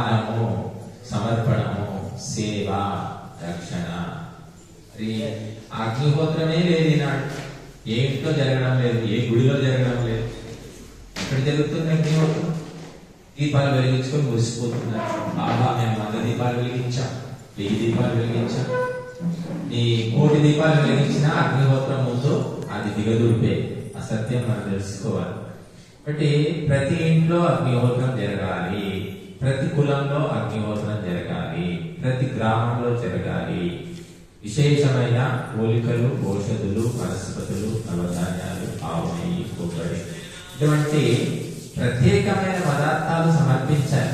దానము సమర్పణము సేవ రక్షణ మరి అగ్నిహోత్రమే లేదు ఈనాడు ఏ ఇంట్లో జరగడం లేదు ఏ గుడిలో జరగడం లేదు ఎక్కడ జరుగుతుంది అగ్నిహోత్రం దీపాలు వెలిగించుకొని మురిసిపోతున్నారు ఆహా మేము వంద దీపాలు వెలిగించాం వెయ్యి దీపాలు వెలిగించాం నీ కోటి దీపాలు వెలిగించిన అగ్నిహోత్రం ముందు అది దిగదుడిపే అసత్యం మనం తెలుసుకోవాలి కాబట్టి ప్రతి ఇంట్లో అగ్నిహోత్రం జరగాలి ప్రతి కులంలో అగ్నిహోత్రం జరగాలి ప్రతి గ్రామంలో జరగాలి విశేషమైన పోలికలు ఔషధులు వనస్పతులు నవధాన్యాలు ఆవు నెయ్యి కొబ్బరి ఇటువంటి ప్రత్యేకమైన పదార్థాలు సమర్పించాలి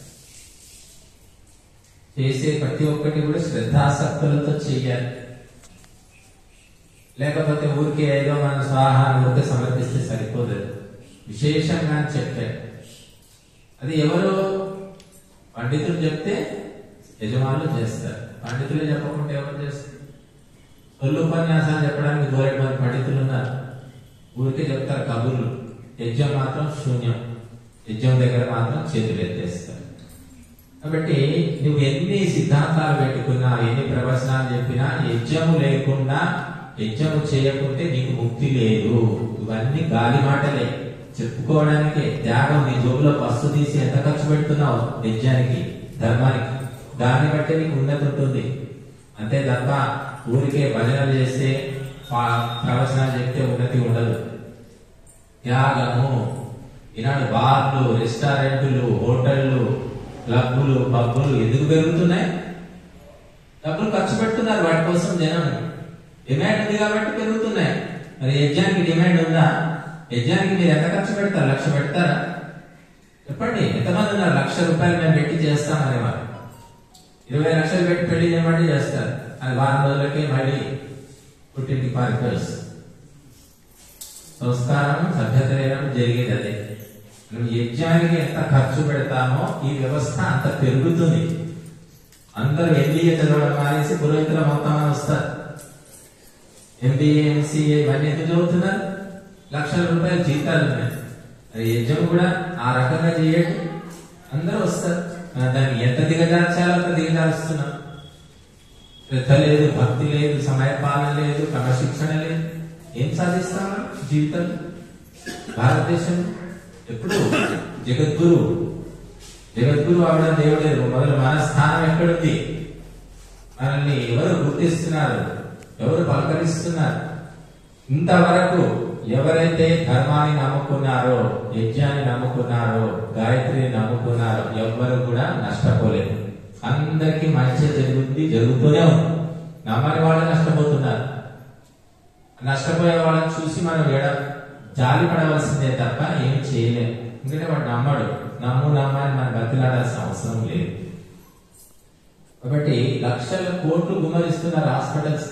చేసే ప్రతి ఒక్కటి కూడా శ్రద్ధాసక్తులతో చెయ్యాలి లేకపోతే ఊరికే ఏదో మన స్వాహాన్ని ఊరికే సమర్పిస్తే సరిపోదు విశేషంగా అని చెప్పారు అది ఎవరు పండితులు చెప్తే యజమానులు చేస్తారు పండితులే చెప్పకుంటే ఎవరు చేస్తారు తొలి ఉపన్యాసాలు చెప్పడానికి దూరం మంది పండితులు ఉన్నారు ఊరికే చెప్తారు కబుర్లు యజ్ఞం మాత్రం శూన్యం యజ్ఞం దగ్గర మాత్రం చేతులు ఎత్తేస్తారు కాబట్టి నువ్వు ఎన్ని సిద్ధాంతాలు పెట్టుకున్నా ఎన్ని ప్రవచనాలు చెప్పినా యజ్ఞము లేకుండా యజ్ఞము చేయకుంటే నీకు ముక్తి లేదు ఇవన్నీ గాలి మాటలే చెప్పుకోవడానికే త్యాగం నీ జోబులో వస్తు తీసి ఎంత ఖర్చు పెడుతున్నావు యజ్ఞానికి ధర్మానికి దాన్ని బట్టి నీకు ఉన్నతి ఉంటుంది అంతే తప్ప ఊరికే భజనలు చేస్తే పా- ప్రవచనాలు చెప్తే ఉన్నతి ఉండదు త్యాగము ఈనాడు బార్లు రెస్టారెంట్లు హోటళ్ళు క్లబ్బులు పబ్బులు ఎందుకు పెరుగుతున్నాయి డబ్బులు ఖర్చు పెడుతున్నారు వాటి కోసం జనం డిమాండ్ ఉంది కాబట్టి పెరుగుతున్నాయి మరి యజ్ఞానికి డిమాండ్ ఉందా యజ్ఞానికి మీరు ఎంత ఖర్చు పెడతారు లక్ష పెడతారా చెప్పండి ఎంతమంది ఉన్నారు లక్ష రూపాయలు మేము పెట్టి చేస్తామనే వారు ఇరవై లక్షలు పెట్టి పెళ్లి చేయమంటే చేస్తారు అది వారం రోజులకే మళ్ళీ పుట్టింటికి పారిపోయి వస్తారు. సంస్కారం సభ్యత లేనప్పుడు జరిగేది అదే మనం యజ్ఞానికి ఎంత ఖర్చు పెడతామో ఈ వ్యవస్థ అంత పెరుగుతుంది అందరూ ఎంబీఏ చదవడం మానేసి పురోహితుల మొత్తం అని వస్తారు ఎంబీఏ ఎంసీఏ ఇవన్నీ ఎందుకు చదువుతున్నారు లక్షల రూపాయల జీతాలు ఉన్నాయి అది యజ్ఞం కూడా ఆ రకంగా చేయండి అందరూ వస్తారు ఆ, దాన్ని ఎంత దిగజార్చాలో అంత దిగజారుస్తున్నాం శ్రద్ధ లేదు భక్తి లేదు సమయపాలన లేదు క్రమశిక్షణ లేదు ఏం సాధిస్తాం మనం జీవితం భారతదేశం ఎప్పుడు జగద్గురు జగద్గురు అవడం దేవుడే మొదలు మన స్థానం ఎక్కడుంది మనల్ని ఎవరు గుర్తిస్తున్నారు ఎవరు పలకరిస్తున్నారు ఇంతవరకు ఎవరైతే ధర్మాన్ని నమ్ముకున్నారో యజ్ఞాన్ని నమ్ముకున్నారో గాయత్రిని నమ్ముకున్నారో ఎవ్వరు కూడా నష్టపోలేదు అందరికీ మంచి జరుగుతుంది జరుగుతూనే ఉంది నమ్మని వాళ్ళు నష్టపోతున్నారు నష్టపోయే వాళ్ళని చూసి మనం ఎడ జాలి పడవలసిందే తప్ప ఏమి చేయలేం ఎందుకంటే వాడు నమ్మడు నమ్ము నమ్మని మనం బతిలాడాల్సిన అవసరం లేదు కాబట్టి లక్షల కోట్లు గుమరిస్తున్నారు హాస్పిటల్స్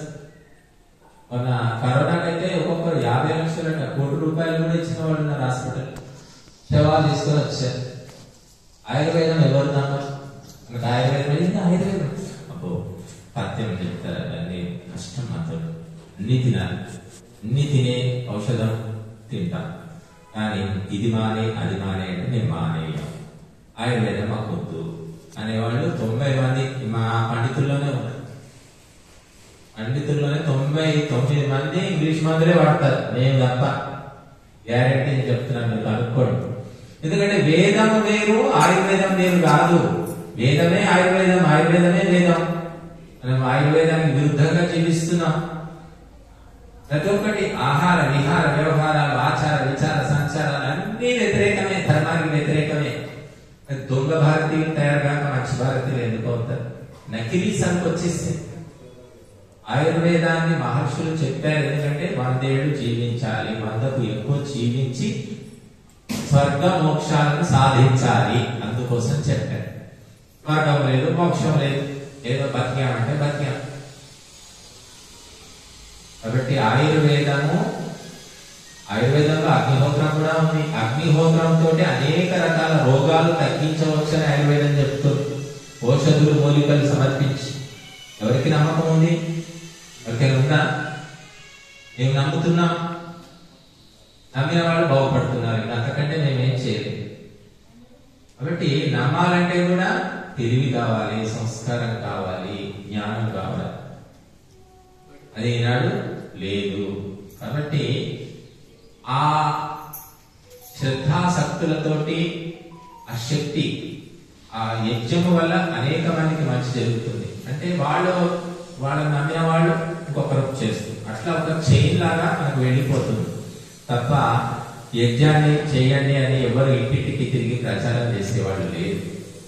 మన కరోనాకైతే ఒక్కొక్కరు యాభై లక్షల కోటి రూపాయలు కూడా ఇచ్చిన వాళ్ళు ఉన్నారు హాస్పిటల్ శవాలు తీసుకొని వచ్చారు ఆయుర్వేదం ఎవరు నమ్మరు మనకు ఆయుర్వేదం ఏంటి ఆయుర్వేదం అబ్బో పథ్యం చెప్తారు అవన్నీ కష్టం మాత్రం అన్ని తినాలి అన్ని తినే ఔషధం తింటాం కానీ ఇది మానే అది మానే అంటే నేను మానేయం ఆయుర్వేదం మాకు వద్దు అనేవాళ్ళు తొంభై మంది మా పండితుల్లోనే ఉన్నారు పండితుల్లోనే తొంభై తొమ్మిది మంది ఇంగ్లీష్ మందులే వాడతారు నేను తప్ప గ్యారెంటీ చెప్తున్నాను మీరు కనుక్కోండి ఎందుకంటే వేదం వేరు ఆయుర్వేదం వేరు కాదు వేదమే ఆయుర్వేదం ఆయుర్వేదమే వేదం మనం ఆయుర్వేదానికి విరుద్ధంగా జీవిస్తున్నాం ప్రతి ఒక్కటి ఆహార విహార వ్యవహారాలు ఆచార విచార సంచారాలు అన్ని వ్యతిరేకమే ధర్మానికి వ్యతిరేకమే మరి దొంగ భారతీయులు తయారు కాక మంచి భారతీయులు ఎందుకు అవుతారు నకిలీ సంఖ్య వచ్చేస్తే ఆయుర్వేదాన్ని మహర్షులు చెప్పారు ఎందుకంటే వందేళ్లు జీవించాలి వందకు ఎక్కువ జీవించి స్వర్గ మోక్షాలను సాధించాలి అందుకోసం చెప్పారు స్వర్గం లేదు మోక్షం లేదు ఏదో బతికామంటే బతికాం కాబట్టి ఆయుర్వేదము ఆయుర్వేదంలో అగ్నిహోత్రం కూడా ఉంది అగ్నిహోత్రం తోటి అనేక రకాల రోగాలు తగ్గించవచ్చని ఆయుర్వేదం చెప్తుంది ఔషధులు మూలికలు సమర్పించి ఎవరికి నమ్మకం ఉంది ఎవరికైనా ఉందా మేము నమ్ముతున్నాం నమ్మిన వాళ్ళు బాగుపడుతున్నారు ఇంకా అంతకంటే మేమేం చేయలేదు కాబట్టి నమ్మాలంటే కూడా తెలివి కావాలి సంస్కారం కావాలి జ్ఞానం కావాలి అది ఈనాడు లేదు కాబట్టి ఆ శ్రద్ధాశక్తులతోటి ఆ శక్తి ఆ యజ్ఞము వల్ల అనేక మందికి మంచి జరుగుతుంది అంటే వాళ్ళు వాళ్ళని నమ్మిన వాళ్ళు ఇంకొకరు చేస్తారు అట్లా ఒక చైన్ లాగా మనకు వెళ్ళిపోతుంది తప్ప యజ్ఞాన్ని చేయండి అని ఎవరు ఇంటింటికి తిరిగి ప్రచారం చేసేవాళ్ళు లేదు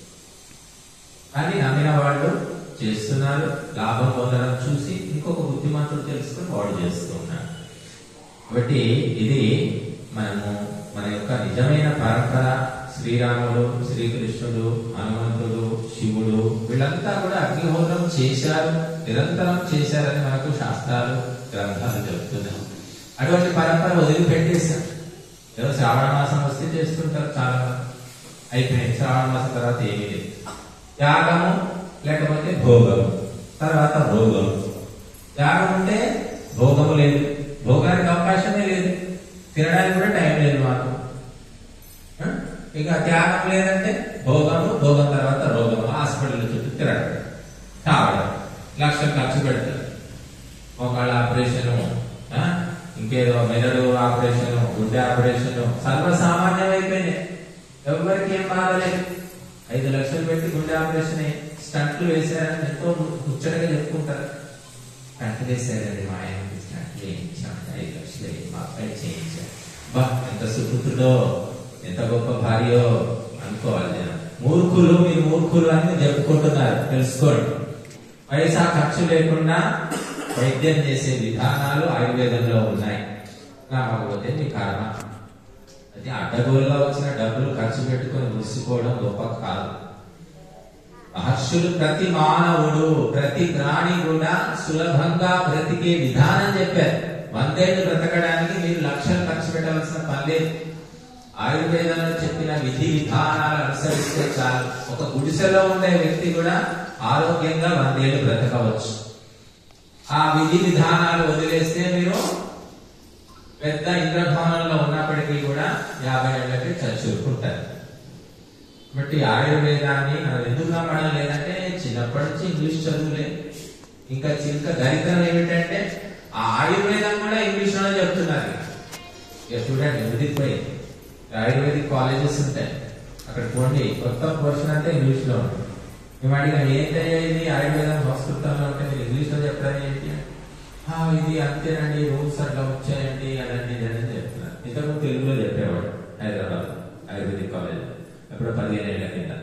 కానీ నమ్మిన వాళ్ళు చేస్తున్నారు లాభం పొందడం చూసి ఇంకొక బుద్ధిమంతుడు తెలుసుకొని వాడు చేస్తూ ఉన్నాడు కాబట్టి ఇది మనము మన యొక్క నిజమైన పరంపర శ్రీరాముడు శ్రీకృష్ణుడు హనుమంతుడు శివుడు వీళ్ళంతా కూడా అగ్నిహోత్రం చేశారు నిరంతరం చేశారని మనకు శాస్త్రాలు గ్రంథాలు చెప్తున్నాయి అటువంటి పరంపర వదిలిపెట్టేశారు ఏదో శ్రావణ మాసం వస్తే చేస్తుంటారు చాలా మంది అయిపోయింది శ్రావణ మాసం తర్వాత ఏమీ లేదు యాగము లేకపోతే భోగము తర్వాత భోగము యాగం ఉంటే భోగము లేదు భోగానికి అవకాశమే లేదు తినడానికి కూడా టైం లేదు మాకు ఆ? ఇక త్యాగం లేదంటే భోగము భోగం తర్వాత రోగము హాస్పిటల్ చుట్టూ తిరగడం తాగడం లక్షలు ఖర్చు పెడతారు మోకాళ్ళ ఆపరేషను ఆ? ఇంకేదో మెదడు ఆపరేషన్ గుడ్డ ఆపరేషన్ సర్వసామాన్యం అయిపోయినాయి ఎవరికి ఏం బాధలేదు ఐదు లక్షలు పెట్టి గుండె ఆపరేషన్ స్టంట్లు వేశారని ఎంతో ముచ్చటగా చెప్పుకుంటారు స్టంట్ వేశారండి మా ఆయనకి స్టంట్ వేయించాం ఐదు లక్షలు అయ్యి మా అబ్బాయి చేయించాం బా ఎంత సుపుత్రుడో ఎంత గొప్ప భార్యో అనుకోవాలి నేను మూర్ఖులు మీరు మూర్ఖులు అని చెప్పుకుంటున్నారు తెలుసుకోండి పైసా ఖర్చు లేకుండా వైద్యం చేసే విధానాలు ఆయుర్వేదంలో ఉన్నాయి కాకపోతే మీ కర్మ అది అడ్డగోలుగా వచ్చిన డబ్బులు ఖర్చు పెట్టుకొని మురిసిపోవడం గొప్ప కాదు మహర్షులు ప్రతి మానవుడు ప్రతి ప్రాణి కూడా సులభంగా బ్రతికే విధానం చెప్పారు వందేళ్లు బ్రతకడానికి మీరు లక్షలు ఖర్చు పెట్టవలసిన పని లేదు ఆయుర్వేదంలో చెప్పిన విధి విధానాలు అనుసరిస్తే చాలు ఒక గుడిసెలో ఉండే వ్యక్తి కూడా ఆరోగ్యంగా వందేళ్లు బ్రతకవచ్చు ఆ విధి విధానాలు వదిలేస్తే మీరు పెద్ద ఇంద్రభవనంలో ఉన్నప్పటికీ కూడా యాభై ఏళ్ళకి చచ్చుకుంటారు కాబట్టి ఆయుర్వేదాన్ని మనం ఎందుకు నమ్మడం లేదంటే చిన్నప్పటి నుంచి ఇంగ్లీష్ చదువులే ఇంకా ఇంకా దరిద్రం ఏమిటంటే ఆ ఆయుర్వేదం కూడా ఇంగ్లీష్ లోనే చెప్తున్నారు ఇక చూడండి ఎందుకు పోయి ఆయుర్వేదిక్ కాలేజెస్ ఉంటాయి అక్కడ పోండి కొత్త పోర్షన్ అంతా ఇంగ్లీష్ లో ఉంటుంది మేము అడిగాం ఏంటయ్యా ఇది ఆయుర్వేదం సంస్కృతంలో ఉంటే మీరు ఇంగ్లీష్ లో చెప్పడం ఏంటి "ఆ, ఇది అంతేనండి రూల్స్ అట్లా వచ్చాయండి అదండి ఇదని చెప్తున్నారు ఇంతకు తెలుగులో చెప్పేవాడు హైదరాబాద్ ఆయుర్వేదిక్ కాలేజ్ ఎప్పుడో పదిహేను ఏళ్ల కింద